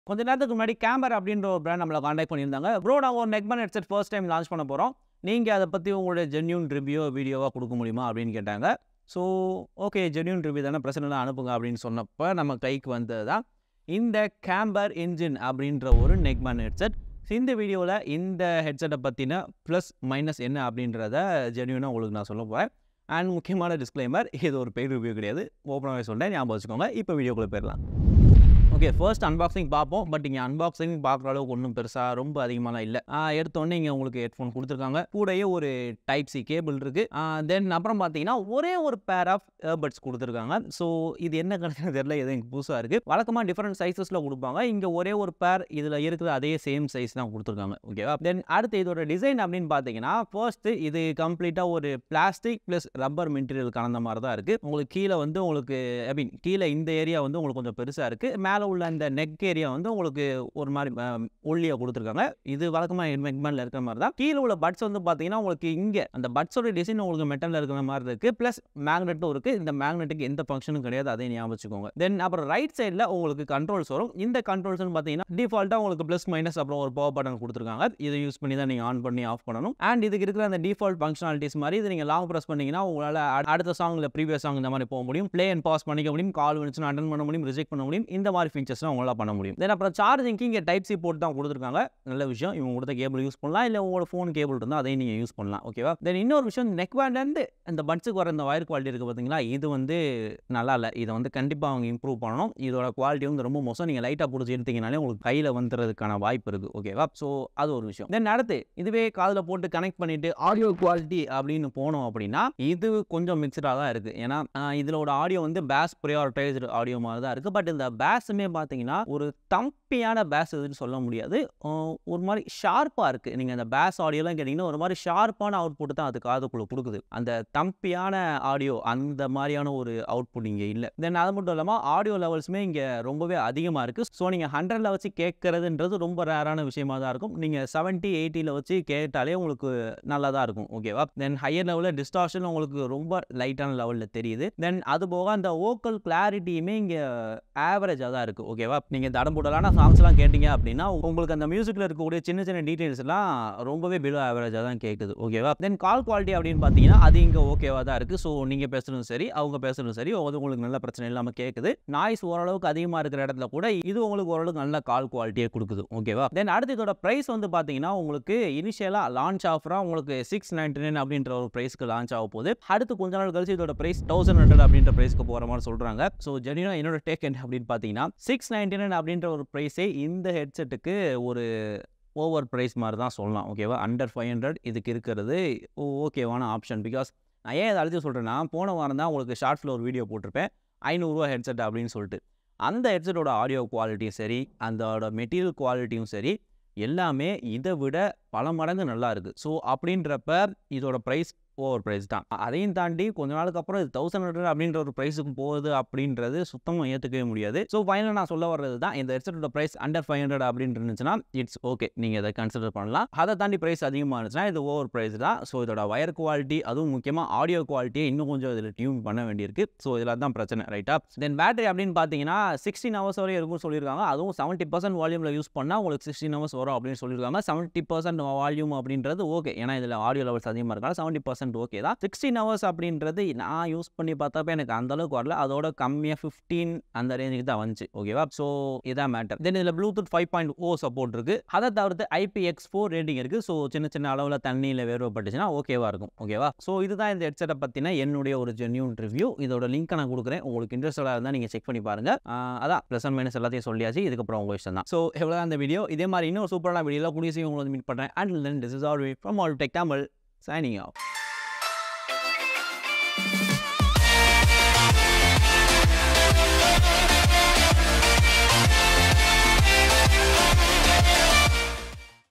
கொஞ்ச நேரத்துக்கு முன்னாடி கேம்பர் அப்படின்ற ஒரு பிராண்ட் நம்மளை காண்டாக்ட் பண்ணியிருந்தாங்க ப்ரோ நாங்கள் ஒரு neckband headset first time launch பண்ண போகிறோம் நீங்கள் அதை பற்றி உங்களுடைய ஜென்யூன் ரிவ்யூ வீடியோவாக கொடுக்க முடியுமா அப்படின்னு கேட்டாங்க ஸோ ஓகே ஜென்யூன் ரிவ்யூ தானே பிரச்சனைலாம் அனுப்புங்க அப்படின்னு சொன்னப்போ நம்ம கைக்கு வந்தது தான் இந்த கேம்பர் இன்ஜின் அப்படின்ற ஒரு நெக்பன் ஹெட்செட் இந்த வீடியோவில் இந்த ஹெட்செட்டை பற்றின ப்ளஸ் மைனஸ் என்ன அப்படின்றத ஜென்யூனாக உங்களுக்கு நான் சொல்ல போகிறேன் அண்ட் முக்கியமான டிஸ்க்ளைமர் இது ஒரு பெய்ட் ரிவ்யூ கிடையாது ஓப்பனாகவே சொல்கிறேன் ஞாபகம் வச்சுக்கோங்க இப்போ வீடியோக்குள்ளே போயிடலாம் ஓகே ஃபர்ஸ்ட் அன்பாக்சிங் பார்ப்போம் பட் இங்கே அன்பாக்சிங் பார்க்குற அளவுக்கு ஒன்றும் பெருசாக ரொம்ப அதிகமாகலாம் இல்லை எடுத்தோடனே இங்கே உங்களுக்கு ஹெட்ஃபோன் கொடுத்துருக்காங்க கூடயே ஒரு டைப் சி கேபிள் இருக்குது தென் அப்புறம் பார்த்தீங்கன்னா ஒரே ஒரு பேர் ஆஃப் ஏர்பட்ஸ் கொடுத்துருக்காங்க ஸோ இது என்ன கணக்குன்னு தெரியல எது எனக்கு புதுசாக இருக்குது வழக்கமாக டிஃப்ரெண்ட் சைஸஸில் கொடுப்பாங்க இங்கே ஒரே ஒரு பேர் இதில் இருக்கிற அதே சேம் சைஸ் தான் கொடுத்துருக்காங்க ஓகேவா தென் அடுத்து இதோட டிசைன் அப்படின்னு பார்த்தீங்கன்னா ஃபர்ஸ்ட்டு இது கம்ப்ளீட்டாக ஒரு பிளாஸ்டிக் ப்ளஸ் ரப்பர் மெட்டீரியல் கலந்த மாதிரி தான் இருக்குது உங்களுக்கு கீழே வந்து உங்களுக்கு ஐ மீன் கீழே இந்த ஏரியா வந்து உங்களுக்கு கொஞ்சம் பெருசாக இருக்குது மேலே உள்ள அந்த நெக் ஏரியா வந்து உங்களுக்கு ஒரு மாதிரி ஒல்லியாக கொடுத்துருக்காங்க இது வழக்கமாக மெக்மெண்ட்டில் இருக்கிற மாதிரி தான் கீழே உள்ள பட்ஸ் வந்து பார்த்தீங்கன்னா உங்களுக்கு இங்கே அந்த பட்ஸோட டிசைன் உங்களுக்கு மெட்டலில் இருக்கிற மாதிரி இருக்குது ப்ளஸ் மேக்னெட்டும் இருக்குது இந்த மேக்னெட்டுக்கு எந்த ஃபங்க்ஷனும் கிடையாது அதை ஞாபகம் வச்சுக்கோங்க தென் அப்புறம் ரைட் சைடில் உங்களுக்கு கண்ட்ரோல்ஸ் வரும் இந்த கண்ட்ரோல்ஸ்னு பார்த்தீங்கன்னா டிஃபால்ட்டாக உங்களுக்கு ப்ளஸ் மைனஸ் அப்புறம் ஒரு பவர் பட்டன் கொடுத்துருக்காங்க இதை யூஸ் பண்ணி தான் நீங்கள் ஆன் பண்ணி ஆஃப் பண்ணணும் அண்ட் இதுக்கு இருக்கிற அந்த டிஃபால்ட் ஃபங்க்ஷனாலிட்டிஸ் மாதிரி இது நீங்கள் லாங் ப்ரெஸ் பண்ணீங்கன்னா உங்களால் அடுத்த சாங்கில் ப்ரீவியஸ் சாங் இந்த மாதிரி போக முடியும் ப்ளே அண்ட் பாஸ் பண்ணிக்க முடியும் கால் வந்துச்சுன்னா அட்டன் பண்ண முடியும் ரிஜெக்ட் பண்ண முடியும் இந்த மாதிரி ஃபீச்சர்ஸ்லாம் உங்களால் பண்ண முடியும் தென் அப்புறம் சார்ஜிங்க்கு இங்கே டைப் சி போட்டு தான் கொடுத்துருக்காங்க நல்ல விஷயம் இவங்க கொடுத்த கேபிள் யூஸ் பண்ணலாம் இல்லை உங்களோட ஃபோன் கேபிள் இருந்தால் அதையும் நீங்கள் யூஸ் பண்ணலாம் ஓகேவா தென் இன்னொரு விஷயம் நெக் பேண்ட்லேருந்து இந்த பட்ஸுக்கு வர இந்த வயர் குவாலிட்டி இருக்குது பார்த்தீங்களா இது வந்து நல்லா இல்லை இதை வந்து கண்டிப்பாக அவங்க இம்ப்ரூவ் பண்ணணும் இதோட குவாலிட்டி வந்து ரொம்ப மோசம் நீங்கள் லைட்டாக பிடிச்சி எடுத்தீங்கனாலே உங்களுக்கு கையில் வந்துறதுக்கான வாய்ப்பு இருக்குது ஓகேவா ஸோ அது ஒரு விஷயம் தென் அடுத்து இதுவே காதில் போட்டு கனெக்ட் பண்ணிட்டு ஆடியோ குவாலிட்டி அப்படின்னு போனோம் அப்படின்னா இது கொஞ்சம் மிக்சடாக தான் இருக்குது ஏன்னா இதோட ஆடியோ வந்து பேஸ் ப்ரியாரிட்டைஸ்டு ஆடியோ மாதிரி தான் இருக்குது பட் இந்த பேஸுமே பார்த்தீங்கன்னா ஒரு தம்பியான பேஸ் இதுன்னு சொல்ல முடியாது ஒரு மாதிரி ஷார்ப்பாக இருக்குது நீங்கள் அந்த பேஸ் ஆடியோலாம் கேட்டிங்கன்னா ஒரு மாதிரி ஷார்ப்பான அவுட்புட் தான் அது காதுக்குள்ளே கொடுக்குது அந்த தம்பியான ஆடியோ அந்த மாதிரியான ஒரு அவுட்புட் இங்கே இல்லை தென் அது மட்டும் இல்லாமல் ஆடியோ லெவல்ஸுமே இங்கே ரொம்பவே அதிகமாக இருக்குது ஸோ நீங்கள் ஹண்ட்ரடில் வச்சு கேட்குறதுன்றது ரொம்ப ரேரான விஷயமா தான் இருக்கும் நீங்கள் செவன்ட்டி எயிட்டியில் வச்சு கேட்டாலே உங்களுக்கு நல்லா தான் இருக்கும் ஓகேவா தென் ஹையர் லெவலில் டிஸ்டார்ஷன் உங்களுக்கு ரொம்ப லைட்டான லெவலில் தெரியுது தென் அது போக அந்த ஓக்கல் கிளாரிட்டியுமே இங்கே ஆவரேஜாக தான் இருக்குது ஓகேவா நீங்கள் தடம் போடலான சாங்ஸ்லாம் கேட்டிங்க அப்படின்னா உங்களுக்கு அந்த மியூசிக்கில் இருக்கக்கூடிய சின்ன சின்ன டீட்டெயில்ஸ் எல்லாம் ரொம்பவே பிலோ ஆவரேஜாக தான் கேட்குது ஓகேவா தென் கால் குவாலிட்டி அப்படின்னு பார்த்தீங்கன்னா அது இங்கே ஓகேவாக தான் இருக்குது ஸோ நீங்கள் பேசுகிறதும் சரி அவங்க பேசுகிறதும் சரி அது உங்களுக்கு நல்ல பிரச்சனை இல்லாமல் கேட்குது நாய்ஸ் ஓரளவுக்கு அதிகமாக இருக்கிற இடத்துல கூட இது உங்களுக்கு ஓரளவுக்கு நல்ல கால் குவாலிட்டியை கொடுக்குது ஓகேவா தென் அடுத்து இதோட ப்ரைஸ் வந்து பார்த்தீங்கன்னா உங்களுக்கு இனிஷியலாக லான்ச் ஆஃபராக உங்களுக்கு சிக்ஸ் நைன்டி நைன் அப்படின்ற ஒரு ப்ரைஸ்க்கு லான்ச் ஆக போகுது அடுத்து கொஞ்ச நாள் கழிச்சு இதோட ப்ரைஸ் தௌசண்ட் ஹண்ட்ரட் அப்படின்ற ப்ரைஸ்க்கு போகிற மாதிரி சொல்கிறாங்க ஸோ ஜெனியூனா என்னோட டேக் என்ன அப்படின்னு பார்த்தீங்கன்னா சிக்ஸ் நைன்டி நைன் அப்படின்ற ஒரு ப்ரைஸே இந்த ஹெட்செட்டுக்கு ஒரு ஓவர் ப்ரைஸ் மாதிரி தான் சொல்லலாம் ஓகேவா அண்டர் ஃபைவ் ஹண்ட்ரட் இதுக்கு இருக்கிறது ஓகேவான ஆப்ஷன் பிகாஸ் நான் ஏன் இதை அழுத்தி சொல்கிறேன்னா போன வாரம் தான் உங்களுக்கு ஷார்ட்ஸில் ஒரு வீடியோ போட்டிருப்பேன் ஐநூறுரூவா ஹெட்செட் அப்படின்னு சொல்லிட்டு அந்த ஹெட்செட்டோட ஆடியோ குவாலிட்டியும் சரி அதோட மெட்டீரியல் குவாலிட்டியும் சரி எல்லாமே இதை விட பல மடங்கு நல்லா இருக்குது ஸோ அப்படின்றப்ப இதோட ப்ரைஸ் ஓவர் ப்ரைஸ் தான் அதையும் தாண்டி கொஞ்ச நாளுக்கு அப்புறம் இது தௌசண்ட் ஹண்ட்ரட் அப்படின்ற ஒரு ப்ரைஸுக்கு போகுது அப்படின்றது சுத்தமாக ஏற்றுக்கவே முடியாது ஸோ ஃபைனலாக நான் சொல்ல வர்றது தான் இந்த ஹெட்செட்டோட ப்ரைஸ் அண்டர் ஃபைவ் ஹண்ட்ரட் அப்படின்னு இருந்துச்சுன்னா இட்ஸ் ஓகே நீங்கள் இதை கன்சிடர் பண்ணலாம் அதை தாண்டி ப்ரைஸ் அதிகமாக இருந்துச்சுன்னா இது ஓவர் ப்ரைஸ் தான் ஸோ இதோட வயர் குவாலிட்டி அதுவும் முக்கியமாக ஆடியோ குவாலிட்டியை இன்னும் கொஞ்சம் இதில் டியூன் பண்ண வேண்டியிருக்கு ஸோ இதில் தான் பிரச்சனை ரைட்டா தென் பேட்டரி அப்படின்னு பார்த்தீங்கன்னா சிக்ஸ்டீன் ஹவர்ஸ் வரையும் இருக்கும்னு சொல்லியிருக்காங்க அதுவும் செவன்ட்டி பர்சன்ட் வால்யூமில் யூஸ் பண்ணால் உங்களுக்கு சிக்ஸ்டீன் ஹவர்ஸ் வரும் அப்படின்னு சொல்லியிருக்காங்க செவன்ட்டி பர்சன்ட் வால்யூம் அப்படின்றது ஓகே ஏன்னா இதில் ஆடியோ லெவல்ஸ் அதிகமாக இருக்காங்க செவன்ட்டி பர்சன்ட் ஓகே தான் சிக்ஸ்டீன் ஹவர்ஸ் அப்படின்றது நான் யூஸ் பண்ணி பார்த்தப்ப எனக்கு அந்த அளவுக்கு வரல அதோட கம்மியாக ஃபிஃப்டீன் அந்த ரேஞ்சுக்கு தான் வந்துச்சு ஓகேவா ஸோ இதான் மேட்டர் தென் இதில் Bluetooth five point O support இருக்குது அதை தவிர்த்து ஐபிஎக்ஸ் ஃபோர் ரேட்டிங் இருக்குது ஸோ சின்ன சின்ன அளவில் தண்ணியில் வேறுபட்டுச்சுன்னா ஓகேவா இருக்கும் ஓகேவா ஸோ இதுதான் இந்த ஹெட்செட்டை பற்றின என்னுடைய ஒரு ஜென்யூன் ரிவ்யூ இதோட லிங்க் நான் கொடுக்குறேன் உங்களுக்கு இன்ட்ரெஸ்டாக இருந்தால் நீங்கள் செக் பண்ணி பாருங்கள் அதான் ப்ளஸ் அண்ட் மைனஸ் எல்லாத்தையும் சொல்லியாச்சு இதுக்கப்புறம் உங்கள் இஷ்டம் தான் ஸோ எவ்வளோ அந்த வீடியோ இதே மாதிரி இன்னும் சூப்பரான வீடியோவில் கூடிய உங்களை மீட் பண்ணுறேன் and then this is all from all tech Tamil signing of